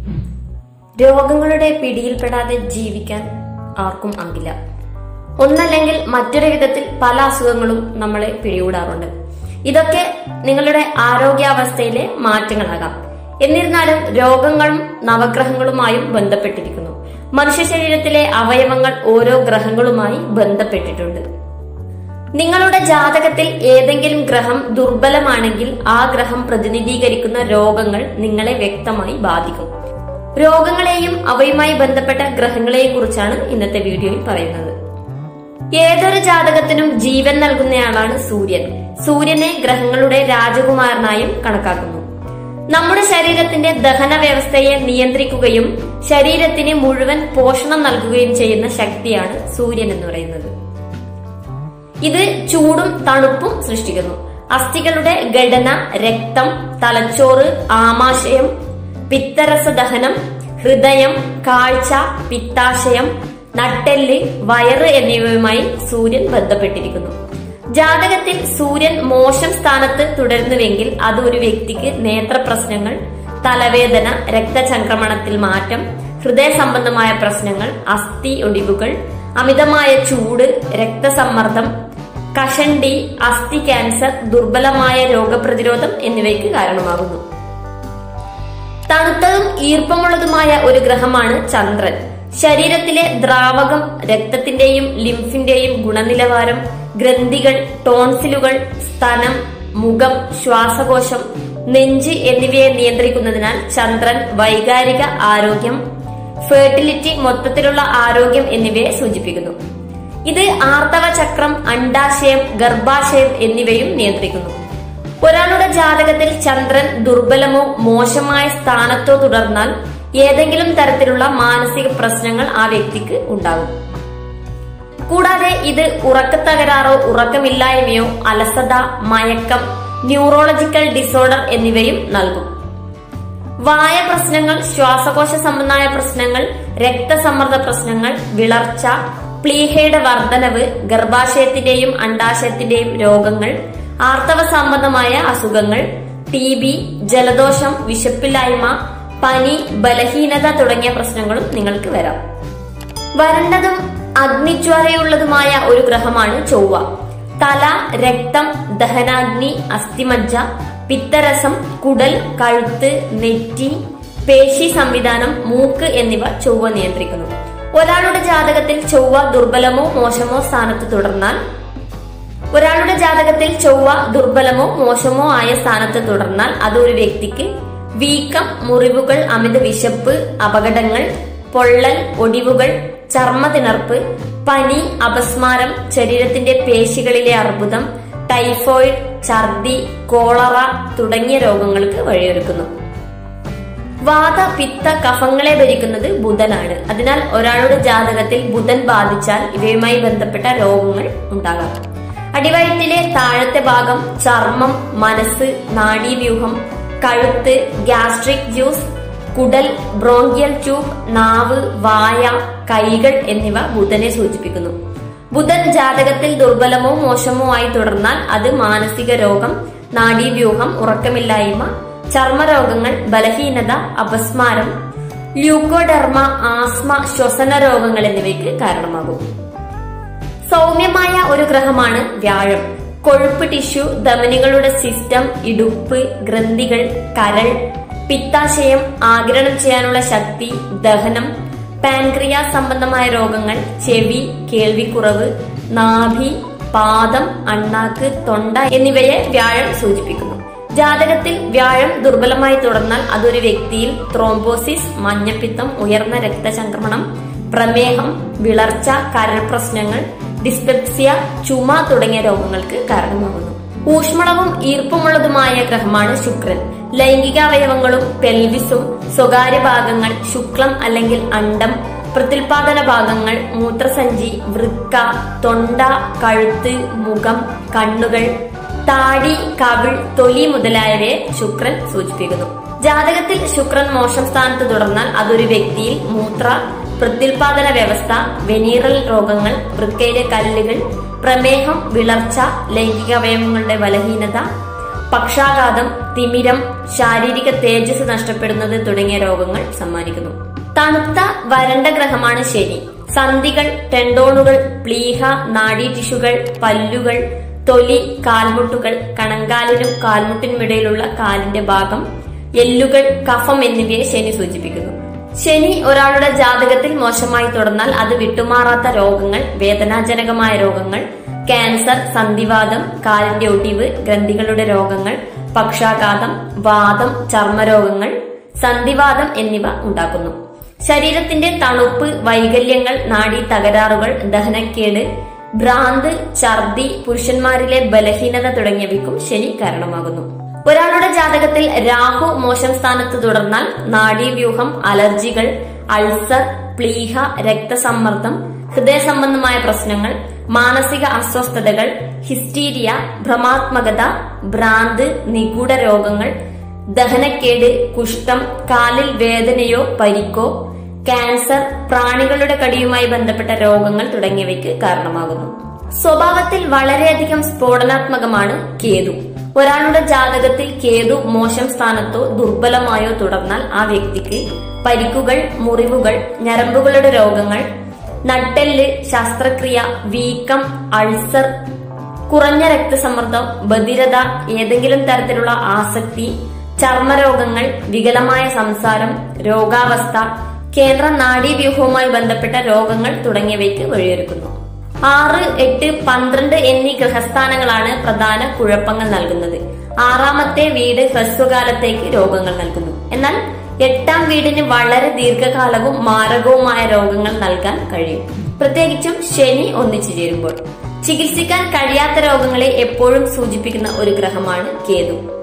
രോഗങ്ങളുടെ പിടിയിൽപ്പെടാതെ ജീവിക്കാൻ ആർക്കും ആകില്ല ഒന്നല്ലെങ്കിൽ മറ്റൊരു വിധത്തിൽ പല അസുഖങ്ങളും നമ്മളെ പിടികൂടാറുണ്ട് ഇതൊക്കെ നിങ്ങളുടെ ആരോഗ്യാവസ്ഥയിലെ മാറ്റങ്ങളാകാം എന്നിരുന്നാലും രോഗങ്ങളും നവഗ്രഹങ്ങളുമായും ബന്ധപ്പെട്ടിരിക്കുന്നു മനുഷ്യ ശരീരത്തിലെ അവയവങ്ങൾ ഓരോ ഗ്രഹങ്ങളുമായി ബന്ധപ്പെട്ടിട്ടുണ്ട് നിങ്ങളുടെ ജാതകത്തിൽ ഏതെങ്കിലും ഗ്രഹം ദുർബലമാണെങ്കിൽ ആ ഗ്രഹം പ്രതിനിധീകരിക്കുന്ന രോഗങ്ങൾ നിങ്ങളെ വ്യക്തമായി ബാധിക്കും രോഗങ്ങളെയും അവയുമായി ബന്ധപ്പെട്ട ഗ്രഹങ്ങളെയും കുറിച്ചാണ് ഇന്നത്തെ വീഡിയോയിൽ പറയുന്നത് ഏതൊരു ജാതകത്തിനും ജീവൻ നൽകുന്നയാളാണ് സൂര്യൻ സൂര്യനെ ഗ്രഹങ്ങളുടെ രാജകുമാരനായും കണക്കാക്കുന്നു നമ്മുടെ ശരീരത്തിന്റെ ദഹന വ്യവസ്ഥയെ നിയന്ത്രിക്കുകയും ശരീരത്തിന് മുഴുവൻ പോഷണം നൽകുകയും ചെയ്യുന്ന ശക്തിയാണ് സൂര്യൻ എന്ന് പറയുന്നത് ഇത് ചൂടും തണുപ്പും സൃഷ്ടിക്കുന്നു അസ്ഥികളുടെ ഘടന രക്തം തലച്ചോറ് ആമാശയം പിത്തരസ ദഹനം ഹൃദയം കാഴ്ച പിത്താശയം നട്ടെല്ല് വയറ് എന്നിവയുമായി സൂര്യൻ ബന്ധപ്പെട്ടിരിക്കുന്നു ജാതകത്തിൽ സൂര്യൻ മോശം സ്ഥാനത്ത് തുടരുന്നുവെങ്കിൽ അത് ഒരു വ്യക്തിക്ക് നേത്രപ്രശ്നങ്ങൾ തലവേദന രക്തചംക്രമണത്തിൽ മാറ്റം ഹൃദയ സംബന്ധമായ പ്രശ്നങ്ങൾ അസ്ഥി ഒടിവുകൾ അമിതമായ ചൂട് രക്തസമ്മർദ്ദം കഷണ്ടി അസ്ഥി ക്യാൻസർ ദുർബലമായ രോഗപ്രതിരോധം എന്നിവയ്ക്ക് കാരണമാകുന്നു തണുത്തതും ഈർപ്പമുള്ളതുമായ ഒരു ഗ്രഹമാണ് ചന്ദ്രൻ ശരീരത്തിലെ ദ്രാവകം രക്തത്തിന്റെയും ലിംഫിന്റെയും ഗുണനിലവാരം ഗ്രന്ഥികൾ ടോൺസിലുകൾ സ്തനം മുഖം ശ്വാസകോശം നെഞ്ച് എന്നിവയെ നിയന്ത്രിക്കുന്നതിനാൽ ചന്ദ്രൻ വൈകാരിക ആരോഗ്യം ഫെർട്ടിലിറ്റി മൊത്തത്തിലുള്ള ആരോഗ്യം എന്നിവയെ സൂചിപ്പിക്കുന്നു ഇത് ആർത്തവ ചക്രം അണ്ടാശയം ഗർഭാശയം എന്നിവയും നിയന്ത്രിക്കുന്നു ഒരാളുടെ ജാതകത്തിൽ ചന്ദ്രൻ ദുർബലമോ മോശമായ സ്ഥാനത്തോ തുടർന്നാൽ ഏതെങ്കിലും തരത്തിലുള്ള മാനസിക പ്രശ്നങ്ങൾ ആ വ്യക്തിക്ക് ഉണ്ടാകും കൂടാതെ ഇത് ഉറക്കത്തകരാറോ ഉറക്കമില്ലായ്മയോ അലസത മയക്കം ന്യൂറോളജിക്കൽ ഡിസോർഡർ എന്നിവയും നൽകും വായ പ്രശ്നങ്ങൾ ശ്വാസകോശ സംബന്ധമായ പ്രശ്നങ്ങൾ രക്തസമ്മർദ്ദ പ്രശ്നങ്ങൾ വിളർച്ച പ്ലീഹയുടെ വർധനവ് ഗർഭാശയത്തിന്റെയും അണ്ടാശയത്തിന്റെയും രോഗങ്ങൾ ആർത്തവ സംബന്ധമായ അസുഖങ്ങൾ ടി ബി ജലദോഷം വിശപ്പില്ലായ്മ പനി ബലഹീനത തുടങ്ങിയ പ്രശ്നങ്ങളും നിങ്ങൾക്ക് വരാം വരണ്ടതും അഗ്നിജ്വാലയുള്ളതുമായ ഒരു ഗ്രഹമാണ് ചൊവ്വ തല രക്തം ദഹനാഗ്നി അസ്ഥിമജ്ജ പിത്തരസം കുടൽ കഴുത്ത് നെറ്റി പേശി സംവിധാനം മൂക്ക് എന്നിവ ചൊവ്വ നിയന്ത്രിക്കുന്നു ഒരാളുടെ ജാതകത്തിൽ ചൊവ്വ ദുർബലമോ മോശമോ സ്ഥാനത്ത് തുടർന്നാൽ ഒരാളുടെ ജാതകത്തിൽ ചൊവ്വ ദുർബലമോ മോശമോ ആയ സ്ഥാനത്ത് തുടർന്നാൽ അത് ഒരു വ്യക്തിക്ക് വീക്കം മുറിവുകൾ അമിത വിശപ്പ് അപകടങ്ങൾ പൊള്ളൽ ഒടിവുകൾ ചർമ്മതിണർപ്പ് പനി അപസ്മാരം ശരീരത്തിന്റെ പേശികളിലെ അർബുദം ടൈഫോയിഡ് ഛർദി കോളറ തുടങ്ങിയ രോഗങ്ങൾക്ക് വഴിയൊരുക്കുന്നു വാത പിത്ത കഫങ്ങളെ ഭരിക്കുന്നത് ബുധനാണ് അതിനാൽ ഒരാളുടെ ജാതകത്തിൽ ബുധൻ ബാധിച്ചാൽ ഇവയുമായി ബന്ധപ്പെട്ട രോഗങ്ങൾ ഉണ്ടാകാം അടിവയറ്റിലെ താഴത്തെ ഭാഗം ചർമ്മം മനസ്സ് നാഡീവ്യൂഹം കഴുത്ത് ഗ്യാസ്ട്രിക് ജ്യൂസ് കുടൽ ബ്രോങ്കിയൽ ട്യൂബ് നാവ് വായ കൈകൾ എന്നിവ ബുധനെ സൂചിപ്പിക്കുന്നു ബുധൻ ജാതകത്തിൽ ദുർബലമോ മോശമോ ആയി തുടർന്നാൽ അത് മാനസിക രോഗം നാഡീവ്യൂഹം ഉറക്കമില്ലായ്മ ചർമ്മരോഗങ്ങൾ ബലഹീനത അപസ്മാരം ല്യൂക്കോഡെർമ ആസ്മ ശ്വസന രോഗങ്ങൾ എന്നിവയ്ക്ക് കാരണമാകും സൗമ്യമായ ഒരു ഗ്രഹമാണ് വ്യാഴം കൊഴുപ്പ് ടിഷ്യൂ ധമനികളുടെ സിസ്റ്റം ഇടുപ്പ് ഗ്രന്ഥികൾ കരൾ പിത്താശയം ആഗിരണം ചെയ്യാനുള്ള ശക്തി ദഹനം പാൻക്രിയ സംബന്ധമായ രോഗങ്ങൾ ചെവി കേൾവിക്കുറവ് നാഭി പാദം അണ്ണാക്ക് തൊണ്ട എന്നിവയെ വ്യാഴം സൂചിപ്പിക്കുന്നു ജാതകത്തിൽ വ്യാഴം ദുർബലമായി തുടർന്നാൽ അതൊരു വ്യക്തിയിൽ ത്രോംബോസിസ് മഞ്ഞപ്പിത്തം ഉയർന്ന രക്തചംക്രമണം പ്രമേഹം വിളർച്ച കരൾ പ്രശ്നങ്ങൾ ഡിസ്പെപ്സിയ ചുമ തുടങ്ങിയ രോഗങ്ങൾക്ക് കാരണമാകുന്നു ഊഷ്മളവും ഈർപ്പമുള്ളതുമായ ഗ്രഹമാണ് ശുക്രൻ ലൈംഗികാവയവങ്ങളും പെൽവിസും സ്വകാര്യ ഭാഗങ്ങൾ ശുക്ലം അല്ലെങ്കിൽ അണ്ടം പ്രത്യുൽപാദന ഭാഗങ്ങൾ മൂത്രസഞ്ചി വൃക്ക തൊണ്ട കഴുത്ത് മുഖം കണ്ണുകൾ താടി കവിൾ തൊലി മുതലായവയെ ശുക്രൻ സൂചിപ്പിക്കുന്നു ജാതകത്തിൽ ശുക്രൻ മോശം സ്ഥാനത്ത് തുടർന്നാൽ അതൊരു വ്യക്തിയിൽ മൂത്ര പ്രത്യുൽപാദന വ്യവസ്ഥ വെനീറൽ രോഗങ്ങൾ വൃക്കയിലെ കല്ലുകൾ പ്രമേഹം വിളർച്ച ലൈംഗികാവയവങ്ങളുടെ ബലഹീനത പക്ഷാഘാതം തിമിരം ശാരീരിക തേജസ് നഷ്ടപ്പെടുന്നത് തുടങ്ങിയ രോഗങ്ങൾ സമ്മാനിക്കുന്നു തണുത്ത വരണ്ട ഗ്രഹമാണ് ശനി സന്ധികൾ ടെൻഡോണുകൾ പ്ലീഹ നാഡീ ടിഷ്യൂകൾ പല്ലുകൾ തൊലി കാൽമുട്ടുകൾ കണങ്കാലിനും കാൽമുട്ടിനുമിടയിലുള്ള കാലിന്റെ ഭാഗം എല്ലുകൾ കഫം എന്നിവയെ ശനി സൂചിപ്പിക്കുന്നു ശനി ഒരാളുടെ ജാതകത്തിൽ മോശമായി തുടർന്നാൽ അത് വിട്ടുമാറാത്ത രോഗങ്ങൾ വേദനാജനകമായ രോഗങ്ങൾ ക്യാൻസർ സന്ധിവാദം കാലിന്റെ ഒടിവ് ഗ്രന്ഥികളുടെ രോഗങ്ങൾ പക്ഷാഘാതം വാദം ചർമ്മരോഗങ്ങൾ സന്ധിവാദം എന്നിവ ഉണ്ടാക്കുന്നു ശരീരത്തിന്റെ തണുപ്പ് വൈകല്യങ്ങൾ നാഡീ തകരാറുകൾ ദഹനക്കേട് ഭ്രാന്ത് ഛർദി പുരുഷന്മാരിലെ ബലഹീനത തുടങ്ങിയവയ്ക്കും ശനി കാരണമാകുന്നു ഒരാളുടെ ജാതകത്തിൽ രാഹു മോശം സ്ഥാനത്ത് തുടർന്നാൽ നാഡീവ്യൂഹം അലർജികൾ അൾസർ പ്ലീഹ രക്തസമ്മർദ്ദം ഹൃദയ സംബന്ധമായ പ്രശ്നങ്ങൾ മാനസിക അസ്വസ്ഥതകൾ ഹിസ്റ്റീരിയ ഭ്രമാത്മകത ഭ്രാന്ത് നിഗൂഢ രോഗങ്ങൾ ദഹനക്കേട് കുഷ്ഠം കാലിൽ വേദനയോ പരിക്കോ ക്യാൻസർ പ്രാണികളുടെ കടിയുമായി ബന്ധപ്പെട്ട രോഗങ്ങൾ തുടങ്ങിയവയ്ക്ക് കാരണമാകുന്നു സ്വഭാവത്തിൽ വളരെയധികം സ്ഫോടനാത്മകമാണ് കേതു ഒരാളുടെ ജാതകത്തിൽ കേതു മോശം സ്ഥാനത്തോ ദുർബലമായോ തുടർന്നാൽ ആ വ്യക്തിക്ക് പരിക്കുകൾ മുറിവുകൾ ഞരമ്പുകളുടെ രോഗങ്ങൾ നട്ടെല്ല് ശസ്ത്രക്രിയ വീക്കം അൾസർ കുറഞ്ഞ രക്തസമ്മർദ്ദം ബധിരത ഏതെങ്കിലും തരത്തിലുള്ള ആസക്തി ചർമ്മരോഗങ്ങൾ വികലമായ സംസാരം രോഗാവസ്ഥ കേന്ദ്ര നാഡീവ്യൂഹവുമായി ബന്ധപ്പെട്ട രോഗങ്ങൾ തുടങ്ങിയവയ്ക്ക് വഴിയൊരുക്കുന്നു ആറ് എട്ട് പന്ത്രണ്ട് എന്നീ ഗ്രഹസ്ഥാനങ്ങളാണ് പ്രധാന കുഴപ്പങ്ങൾ നൽകുന്നത് ആറാമത്തെ വീട് ഹ്രസ്വകാലത്തേക്ക് രോഗങ്ങൾ നൽകുന്നു എന്നാൽ എട്ടാം വീടിന് വളരെ ദീർഘകാലവും മാരകവുമായ രോഗങ്ങൾ നൽകാൻ കഴിയും പ്രത്യേകിച്ചും ശനി ഒന്നിച്ചു ചേരുമ്പോൾ ചികിത്സിക്കാൻ കഴിയാത്ത രോഗങ്ങളെ എപ്പോഴും സൂചിപ്പിക്കുന്ന ഒരു ഗ്രഹമാണ് കേതു